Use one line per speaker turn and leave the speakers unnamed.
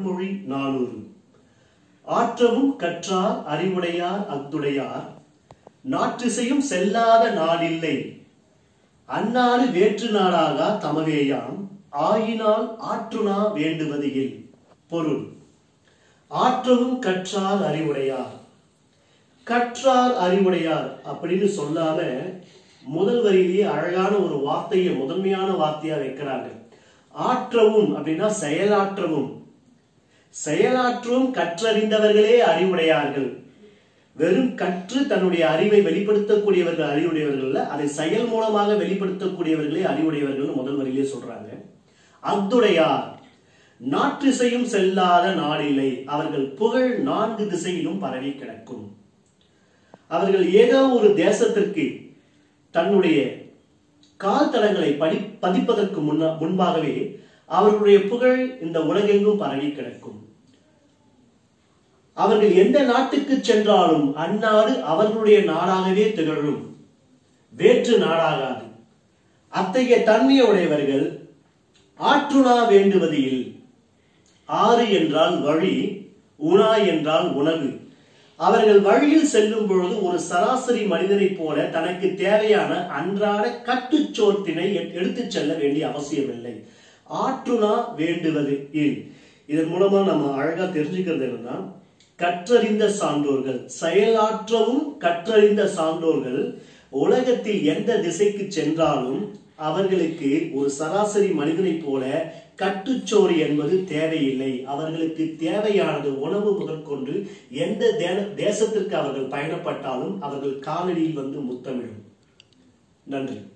அருள்மொழி நானூறு ஆற்றவும் கற்றார் அறிவுடையார் அஃதுடையார் நாற்றிசையும் செல்லாத நாடில்லை அந்நாடு வேற்று நாடாக தமவேயாம் ஆயினால் ஆற்றுணா வேண்டுவது இல் பொருள் ஆற்றவும் கற்றார் அறிவுடையார் கற்றார் அறிவுடையார் அப்படின்னு சொல்லாம முதல் வரியிலேயே அழகான ஒரு வார்த்தையை முதன்மையான வார்த்தையா வைக்கிறாங்க ஆற்றவும் அப்படின்னா செயலாற்றவும் செயலாற்றவும் கற்றறிந்தவர்களே அறிவுடையார்கள் வெறும் கற்று தன்னுடைய அறிவை வெளிப்படுத்தக்கூடியவர்கள் அறிவுடையவர்கள் அதை செயல் மூலமாக வெளிப்படுத்தக்கூடியவர்களே அறிவுடையவர்கள் முதல் வரியிலே சொல்றாங்க அத்துடையார் நாற்றிசையும் செல்லாத நாடில்லை அவர்கள் புகழ் நான்கு திசையிலும் பரவி கிடக்கும் அவர்கள் ஏதோ ஒரு தேசத்திற்கு தன்னுடைய கால் தடங்களை படி பதிப்பதற்கு முன்ன முன்பாகவே அவர்களுடைய புகழ் இந்த உலகெங்கும் பரவி கிடக்கும் அவர்கள் எந்த நாட்டுக்கு சென்றாலும் அந்நாடு அவர்களுடைய நாடாகவே திகழும் வேற்று நாடாகாது அத்தகைய தன்மையை உடையவர்கள் ஆற்றுணா வேண்டுவது இல் ஆறு என்றால் வழி உணா என்றால் உணவு அவர்கள் வழியில் செல்லும் பொழுது ஒரு சராசரி மனிதனைப் போல தனக்கு தேவையான அன்றாட கட்டுச்சோற்றினை எடுத்துச் செல்ல வேண்டிய அவசியமில்லை ஆற்றுணா வேண்டுவது இல் இதன் மூலமா நம்ம அழகா தெரிஞ்சுக்கிறது என்னன்னா கற்றறிந்த சான்றோர்கள் செயலாற்றவும் கற்றறிந்த சான்றோர்கள் உலகத்தில் எந்த திசைக்கு சென்றாலும் அவர்களுக்கு ஒரு சராசரி மனிதனைப் போல கட்டுச்சோறு என்பது தேவையில்லை அவர்களுக்கு தேவையானது உணவு முதற்கொண்டு எந்த தே- தேசத்திற்கு அவர்கள் பயணப்பட்டாலும் அவர்கள் காலடியில் வந்து முத்தமிடும் நன்றி